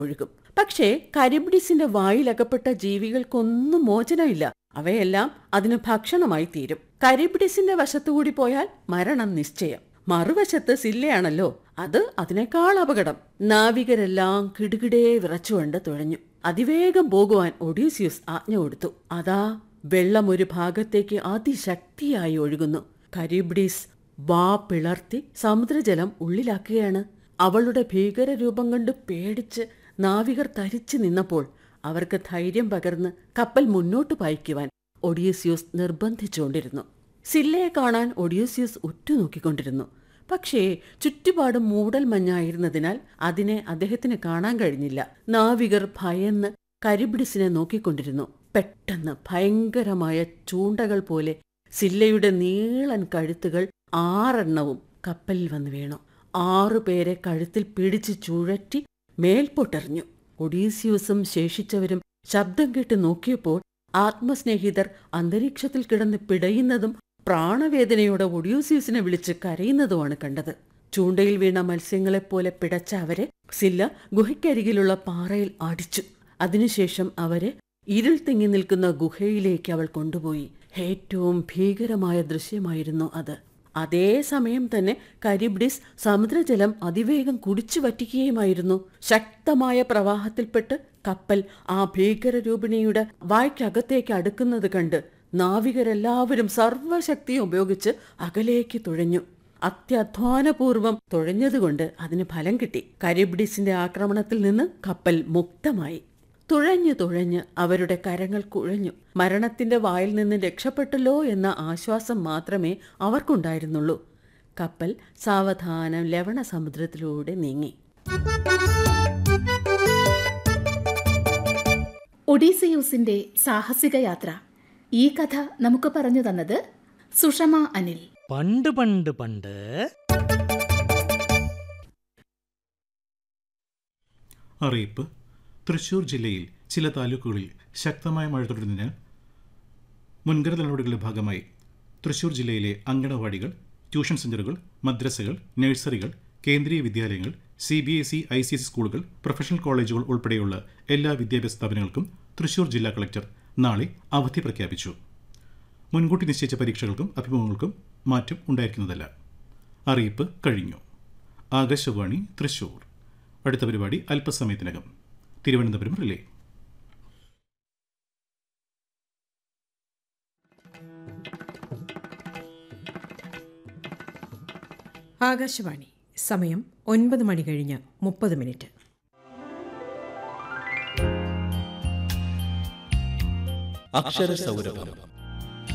ഒഴുകും പക്ഷേ കരിബ്ഡിസിന്റെ വായിലകപ്പെട്ട ജീവികൾക്കൊന്നും മോചനമില്ല അവയെല്ലാം അതിന് ഭക്ഷണമായി തീരും കരിബ്ഡിസിന്റെ വശത്തുകൂടി പോയാൽ മരണം നിശ്ചയം മറുവശത്ത് സില്ലയാണല്ലോ അത് അതിനേക്കാൾ അപകടം നാവികരെല്ലാം കിടുകിടേ വിറച്ചുകൊണ്ട് തുഴഞ്ഞു അതിവേഗം പോകുവാൻ ഒഡീസിയസ് ആജ്ഞ കൊടുത്തു അതാ വെള്ളം ഒരു ഭാഗത്തേക്ക് അതിശക്തിയായി ഒഴുകുന്നു കരിബ്ഡീസ് വാ പിളർത്തി സമുദ്രജലം ഉള്ളിലാക്കുകയാണ് അവളുടെ ഭീകരരൂപം കണ്ട് പേടിച്ച് നാവികർ തരിച്ചു നിന്നപ്പോൾ അവർക്ക് ധൈര്യം പകർന്ന് കപ്പൽ മുന്നോട്ട് പായിക്കുവാൻ ഒഡീസിയൂസ് നിർബന്ധിച്ചുകൊണ്ടിരുന്നു സില്ലയെ കാണാൻ ഒഡീസിയസ് ഉറ്റുനോക്കിക്കൊണ്ടിരുന്നു പക്ഷേ ചുറ്റുപാടും മൂടൽ മഞ്ഞായിരുന്നതിനാൽ അതിനെ അദ്ദേഹത്തിന് കാണാൻ കഴിഞ്ഞില്ല നാവികർ ഭയന്ന് കരിബിഡിസിനെ നോക്കിക്കൊണ്ടിരുന്നു പെട്ടെന്ന് ഭയങ്കരമായ ചൂണ്ടകൾ പോലെ സില്ലയുടെ നീളൻ കഴുത്തുകൾ ആറെണ്ണവും കപ്പലിൽ വന്ന് വീണു ആറുപേരെ കഴുത്തിൽ പിടിച്ച് ചുഴറ്റി മേൽപോട്ടെറിഞ്ഞു ഒഡീസിയൂസും ശേഷിച്ചവരും ശബ്ദം കേട്ട് നോക്കിയപ്പോൾ ആത്മസ്നേഹിതർ അന്തരീക്ഷത്തിൽ കിടന്ന് പിടയുന്നതും പ്രാണവേദനയോടെ ഒഡ്യൂസിയസിനെ വിളിച്ച് കരയുന്നതുമാണ് കണ്ടത് ചൂണ്ടയിൽ വീണ മത്സ്യങ്ങളെപ്പോലെ പിടച്ച അവരെ സില്ല ഗുഹയ്ക്കരികിലുള്ള പാറയിൽ അടിച്ചു അതിനുശേഷം അവരെ ഇരുൾ തിങ്ങി നിൽക്കുന്ന ഗുഹയിലേക്ക് അവൾ കൊണ്ടുപോയി ഏറ്റവും ഭീകരമായ ദൃശ്യമായിരുന്നു അത് അതേ സമയം തന്നെ കരിബ്ഡിസ് സമുദ്രജലം അതിവേഗം കുടിച്ചു വറ്റിക്കുകയുമായിരുന്നു ശക്തമായ പ്രവാഹത്തിൽപ്പെട്ട് കപ്പൽ ആ ഭീകരരൂപിണിയുടെ വായ്ക്കകത്തേക്ക് അടുക്കുന്നത് കണ്ട് നാവികരെല്ലാവരും സർവശക്തിയും ഉപയോഗിച്ച് അകലേക്ക് തുഴഞ്ഞു അത്യധ്വാനപൂർവം തുഴഞ്ഞതുകൊണ്ട് അതിന് ഫലം കിട്ടി കരിബ്ഡിസിന്റെ ആക്രമണത്തിൽ നിന്ന് കപ്പൽ മുക്തമായി തുഴഞ്ഞു തുഴഞ്ഞ് അവരുടെ കരങ്ങൾ കുഴഞ്ഞു മരണത്തിന്റെ വായിൽ നിന്ന് രക്ഷപ്പെട്ടല്ലോ എന്ന ആശ്വാസം മാത്രമേ അവർക്കുണ്ടായിരുന്നുള്ളൂ കപ്പൽ സാവധാനം ലവണ സമുദ്രത്തിലൂടെ നീങ്ങി ഒഡീസിയൂസിന്റെ സാഹസിക യാത്ര ഈ കഥ നമുക്ക് പറഞ്ഞു തന്നത് സുഷമ അനിൽ പണ്ട് പണ്ട് പണ്ട് അറിയിപ്പ് തൃശൂർ ജില്ലയിൽ ചില താലൂക്കുകളിൽ ശക്തമായ മഴ തുടരുന്നതിനാൽ മുൻകരുതൽ നടപടികളുടെ ഭാഗമായി തൃശൂർ ജില്ലയിലെ അങ്കണവാടികൾ ട്യൂഷൻ സെന്ററുകൾ മദ്രസകൾ നഴ്സറികൾ കേന്ദ്രീയ വിദ്യാലയങ്ങൾ C B S E I C S സ്കൂളുകൾ പ്രൊഫഷണൽ കോളേജുകൾ ഉൾപ്പെടെയുള്ള എല്ലാ വിദ്യാഭ്യാസ സ്ഥാപനങ്ങൾക്കും തൃശൂർ ജില്ലാ കളക്ടർ നാളെ അവധി പ്രഖ്യാപിച്ചു മുൻകൂട്ടി നിശ്ചയിച്ച പരീക്ഷകൾക്കും അഭിമുഖങ്ങൾക്കും മാറ്റം ഉണ്ടായിരിക്കുന്നതല്ല അറിയിപ്പ് കഴിഞ്ഞു ആകാശവാണി തൃശൂർ അടുത്ത പരിപാടി അല്പസമയത്തിനകം തിരുവനന്തപുരം റിലേ ആകാശവാണി സമയം ഒൻപത് മണി കഴിഞ്ഞ് മുപ്പത് മിനിറ്റ് അക്ഷരസൗരഭം